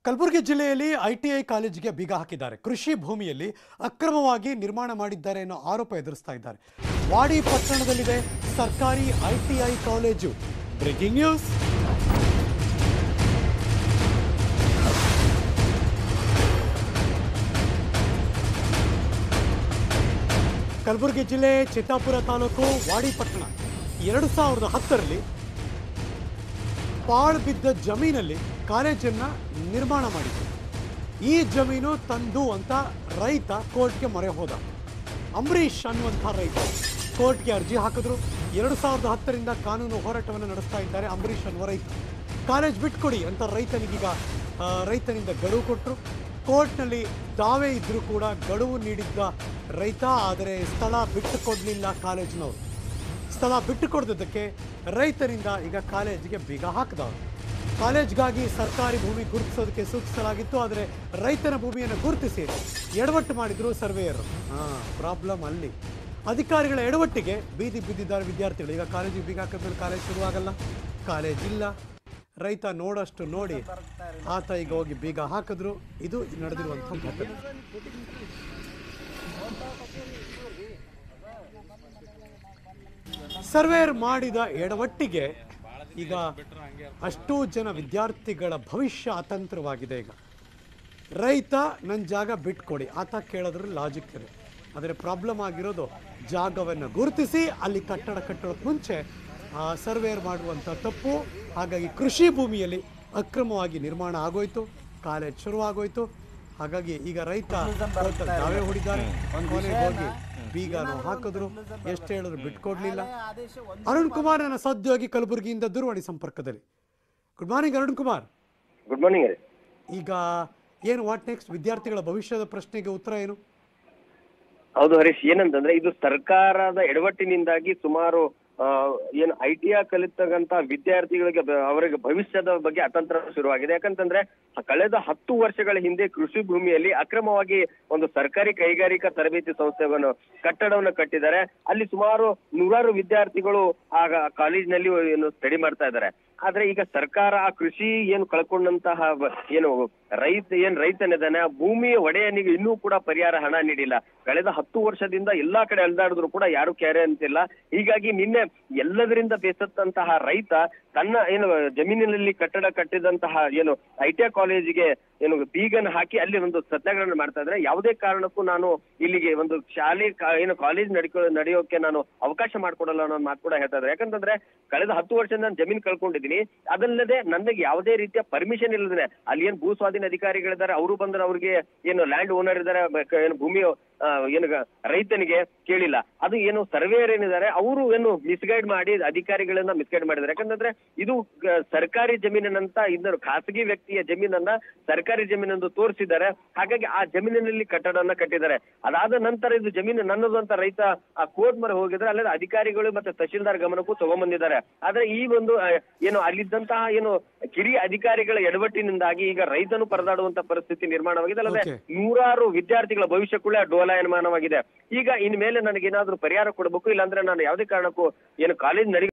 ಕಲಬುರಗಿ ಜಿಲ್ಲೆಯಲ್ಲಿ ಐಟಿಐ ಕಾಲೇಜಿಗೆ ಬೀಗ ಹಾಕಿದ್ದಾರೆ ಕೃಷಿ ಭೂಮಿಯಲ್ಲಿ ಅಕ್ರಮವಾಗಿ ನಿರ್ಮಾಣ ಮಾಡಿದ್ದಾರೆ ಅನ್ನೋ ಆರೋಪ ಎದುರಿಸ್ತಾ ಇದ್ದಾರೆ ವಾಡಿ ಪಟ್ಟಣದಲ್ಲಿದೆ ಸರ್ಕಾರಿ ITI college breaking news Kalaburagi ಜಿಲ್ಲೆ ಚಿತ್ತಾಪುರ ತಾಲೂಕು ವಾಡಿ ಪಟ್ಟಣ ಎರಡು ಸಾವಿರದ ಹತ್ತರಲ್ಲಿ ಪಾಳು ಬಿದ್ದ ಜಮೀನಲ್ಲಿ ಕಾಲೇಜನ್ನ ನಿರ್ಮಾಣ ಮಾಡಿದ್ರು ಈ ಜಮೀನು ತಂದು ಅಂತ ರೈತ ಕೋರ್ಟ್ಗೆ ಮೊರೆ ಹೋದ ಅಂಬರೀಷ್ ಅನ್ನುವಂಥ ರೈತ ಕೋರ್ಟ್ಗೆ ಅರ್ಜಿ ಹಾಕಿದ್ರು ಎರಡು ಸಾವಿರದ ಹತ್ತರಿಂದ ಕಾನೂನು ಹೋರಾಟವನ್ನು ನಡೆಸ್ತಾ ಇದ್ದಾರೆ ಅಂಬರೀಷ್ ಅನ್ನುವ ರೈತ ಕಾಲೇಜ್ ಬಿಟ್ಕೊಡಿ ಅಂತ ರೈತನಿಗೀಗ ಆ, ರೈತನಿಂದ ಗಡುವು ಕೊಟ್ಟರು ಕೋರ್ಟ್ನಲ್ಲಿ ದಾವೆ ಇದ್ರೂ ಕೂಡ ಗಡುವು ನೀಡಿದ್ದ ರೈತ ಆದರೆ ಸ್ಥಳ ಬಿಟ್ಟು ಕೊಡಲಿಲ್ಲ ಕಾಲೇಜಿನವರು ಸ್ಥಳ ಬಿಟ್ಟು ಕೊಡದಿದ್ದಕ್ಕೆ ರೈತರಿಂದ ಈಗ ಕಾಲೇಜಿಗೆ ಬೀಗ ಹಾಕಿದವರು ಕಾಲೇಜ್ಗಾಗಿ ಸರ್ಕಾರಿ ಭೂಮಿ ಗುರುತಿಸೋದಕ್ಕೆ ಸೂಚಿಸಲಾಗಿತ್ತು ಆದರೆ ರೈತನ ಭೂಮಿಯನ್ನು ಗುರುತಿಸಿ ಎಡವಟ್ಟು ಮಾಡಿದ್ರು ಸರ್ವೇಯರ್ ಹಾಂ ಪ್ರಾಬ್ಲಮ್ ಅಲ್ಲಿ ಅಧಿಕಾರಿಗಳ ಎಡವಟ್ಟಿಗೆ ಬೀದಿ ಬಿದ್ದಿದ್ದಾರೆ ವಿದ್ಯಾರ್ಥಿಗಳು ಈಗ ಕಾಲೇಜಿಗೆ ಬೀಗ ಹಾಕಿದ್ಮೇಲೆ ಕಾಲೇಜ್ ಶುರುವಾಗಲ್ಲ ಕಾಲೇಜ್ ಇಲ್ಲ ರೈತ ನೋಡಷ್ಟು ನೋಡಿ ಆತ ಈಗ ಹೋಗಿ ಬೀಗ ಹಾಕಿದ್ರು ಇದು ನಡೆದಿರುವಂಥ ಘಟನೆ ಸರ್ವೇರ್ ಮಾಡಿದ ಎಡವಟ್ಟಿಗೆ ಈಗ ಅಷ್ಟೂ ಜನ ವಿದ್ಯಾರ್ಥಿಗಳ ಭವಿಷ್ಯ ಅತಂತ್ರವಾಗಿದೆ ಈಗ ರೈತ ನನ್ನ ಜಾಗ ಬಿಟ್ಕೊಡಿ ಆತ ಕೇಳೋದ್ರಲ್ಲಿ ಲಾಜಿಕ್ ಇದೆ ಆದರೆ ಪ್ರಾಬ್ಲಮ್ ಆಗಿರೋದು ಜಾಗವನ್ನು ಗುರುತಿಸಿ ಅಲ್ಲಿ ಕಟ್ಟಡ ಕಟ್ಟೋದಕ್ಕೆ ಮುಂಚೆ ಆ ಸರ್ವೇರ್ ಮಾಡುವಂಥ ತಪ್ಪು ಹಾಗಾಗಿ ಕೃಷಿ ಭೂಮಿಯಲ್ಲಿ ಅಕ್ರಮವಾಗಿ ನಿರ್ಮಾಣ ಆಗೋಯ್ತು ಕಾಲೇಜ್ ಶುರುವಾಗೋಯ್ತು ಹಾಗಾಗಿ ಈಗ ರೈತ ಕೋರ್ಟಲ್ಲಿ ದಾವೆ ಹೂಡಿದ್ದಾರೆ ಕೊನೆಗೆ ಹೋಗಿ ಬೀಗನು ಹಾಕಿದ್ರು ಎಷ್ಟು ಹೇಳಿದ್ರು ಬಿಟ್ಕೊಡ್ಲಿಲ್ಲ ಅರುಣ್ ಕುಮಾರ್ ನನ್ನ ಸಹೋದ್ಯೋಗಿ ಕಲಬುರಗಿಯಿಂದ ದೂರವಾಣಿ ಸಂಪರ್ಕದಲ್ಲಿ good morning Arun Kumar good morning ರೀ ಈಗ ಏನು ವಾಟ್ ನೆಕ್ಸ್ಟ್ ವಿದ್ಯಾರ್ಥಿಗಳ ಭವಿಷ್ಯದ ಪ್ರಶ್ನೆಗೆ ಉತ್ತರ ಏನು ಹೌದು ಹರೀಶ್ ಏನಂತಂದ್ರೆ ಇದು ಸರ್ಕಾರದ ಎಡವಟ್ಟಿನಿಂದಾಗಿ ಸುಮಾರು ಆ, ಏನು ಐ ಟಿ ಐ ಕಲಿತಕ್ಕಂತ ವಿದ್ಯಾರ್ಥಿಗಳಿಗೆ ಬ- ಅವರಿಗೆ ಭವಿಷ್ಯದ ಬಗ್ಗೆ ಅತಂತ್ರ ಶುರುವಾಗಿದೆ ಯಾಕಂತಂದ್ರೆ ಕಳೆದ ಹತ್ತು ವರ್ಷಗಳ ಹಿಂದೆ ಕೃಷಿ ಭೂಮಿಯಲ್ಲಿ ಅಕ್ರಮವಾಗಿ ಒಂದು ಸರ್ಕಾರಿ ಕೈಗಾರಿಕಾ ತರಬೇತಿ ಸಂಸ್ಥೆಯನ್ನು ಕಟ್ಟಡವನ್ನು ಕಟ್ಟಿದ್ದಾರೆ ಅಲ್ಲಿ ಸುಮಾರು ನೂರಾರು ವಿದ್ಯಾರ್ಥಿಗಳು ಆಗ ಕಾಲೇಜಿನಲ್ಲಿ ಏನು ಸ್ಟಡಿ ಮಾಡ್ತಾ ಇದ್ದಾರೆ ಆದ್ರೆ ಈಗ ಸರ್ಕಾರ ಆ ಕೃಷಿ ಏನು ಕಳ್ಕೊಂಡಂತಹ ಬ- ಏನು ರೈತ ಏನ್ ರೈತನಿದ್ದಾನೆ ಆ ಭೂಮಿಯ ಒಡೆಯನಿಗೆ ಇನ್ನೂ ಕೂಡ ಪರಿಹಾರ ಹಣ ನೀಡಿಲ್ಲ ಕಳೆದ ಹತ್ತು ವರ್ಷದಿಂದ ಎಲ್ಲಾ ಕಡೆ ಅಲ್ದಾಡಿದ್ರು ಕೂಡ ಯಾರು ಕ್ಯಾರೆ ಅಂತಿಲ್ಲ ಹೀಗಾಗಿ ನಿನ್ನೆ ಎಲ್ಲದರಿಂದ ಬೇಸತ್ತಂತಹ ರೈತ ತನ್ನ ಏನು ಜಮೀನಿನಲ್ಲಿ ಕಟ್ಟಡ ಕಟ್ಟಿದಂತಹ ಏನು ಐ ಟಿ ಐ ಕಾಲೇಜಿಗೆ ಏನು ಬೀಗನ್ ಹಾಕಿ ಅಲ್ಲಿ ಒಂದು ಸತ್ಯಾಗ್ರಹ ಮಾಡ್ತಾ ಇದ್ರೆ ಯಾವುದೇ ಕಾರಣಕ್ಕೂ ನಾನು ಇಲ್ಲಿಗೆ ಒಂದು ಶಾಲೆ ಕಾ- ಏನು ಕಾಲೇಜ್ ನಡಿಕೊ ನಡೆಯೋಕೆ ನಾನು ಅವಕಾಶ ಮಾಡ್ಕೊಡಲ್ಲ ಅನ್ನೋ ಮಾತು ಕೂಡ ಹೇಳ್ತಾ ಇದ್ದಾರೆ ಯಾಕಂತಂದ್ರೆ ಕಳೆದ ಹತ್ತು ವರ್ಷದಿಂದ ನಾನು ಜಮೀನ್ ಕಳ್ಕೊಂಡಿದ್ದೀನಿ ಅದಲ್ಲದೆ ನನಗೆ ಯಾವುದೇ ರೀತಿಯ ಪರ್ಮಿಷನ್ ಇಲ್ಲದೆ ಅಲ್ಲಿ ಏನ್ ಭೂ ಸ್ವಾಧೀನ ಅಧಿಕಾರಿಗಳಿದ್ದಾರೆ ಅವರು ಬಂದ್ರೆ ಅವ್ರಿಗೆ ಏನು ಲ್ಯಾಂಡ್ ಓನರ್ ಇದ್ದಾರೆ ಬ- ಕ- ಏನು ಭೂಮಿ ಆ, ಏನು ಗ- ರೈತನಿಗೆ ಕೇಳಿಲ್ಲ ಅದು ಏನು ಸರ್ವೇಯರ್ ಏನಿದ್ದಾರೆ ಅವರು ಏನು ಮಿಸ್ಗೈಡ್ ಮಾಡಿ ಅಧಿಕಾರಿಗಳನ್ನ ಮಿಸ್ಗೈಡ್ ಮಾಡಿದ್ದಾರೆ ಯಾಕಂತಂದ್ರೆ ಇದು ಗ- ಸರ್ಕಾರಿ ಜಮೀನಿನಂತ ಇನ್ನೊಂದು ಖಾಸಗಿ ವ್ಯಕ್ತಿಯ ಜಮೀನನ್ನ ಸರ್ಕಾರಿ ಜಮೀನೆಂದು ತೋರಿಸಿದ್ದಾರೆ ಹಾಗಾಗಿ ಆ ಜಮೀನಿನಲ್ಲಿ ಕಟ್ಟಡವನ್ನ ಕಟ್ಟಿದ್ದಾರೆ ಅದಾದ ನಂತರ ಇದು ಜಮೀನು ನನ್ನದು ಅಂತ ರೈತ ಆ ಕೋರ್ಟ್ ಮೊರೆ ಹೋಗಿದ್ರೆ ಅಲ್ಲದೆ ಅಧಿಕಾರಿಗಳು ಮತ್ತೆ ತಹಶೀಲ್ದಾರ್ ಗಮನಕ್ಕೂ ತಗೊಂಡ್ಬಂದಿದ್ದಾರೆ ಆದ್ರೆ ಈ ಒಂದು ಆ, ಏನು ಅಲ್ಲಿದ್ದಂತಹ ಏನು ಕಿರಿಯ ಅಧಿಕಾರಿಗಳ ಎಡವಟ್ಟಿನಿಂದಾಗಿ ಈಗ ರೈತನು ಪರದಾಡುವಂತ ಪರಿಸ್ಥಿತಿ ನಿರ್ಮಾಣವಾಗಿದೆ ಅಲ್ಲದೆ Okay. ನೂರಾರು ವಿದ್ಯಾರ್ಥಿಗಳ ಭವಿಷ್ಯ ಕೂಡ ಡೋಲಾಯಮಾನವಾಗಿದೆ ಈಗ ಇನ್ಮೇಲೆ ನನಗೇನಾದ್ರೂ ಪರಿಹಾರ ಕೊಡಬೇಕು ಇಲ್ಲಾಂದ್ರೆ ನಾನು ಯಾವುದೇ ಕಾರಣಕ್ಕೂ ಏನು ಕಾಲೇಜ್ ನಡಿ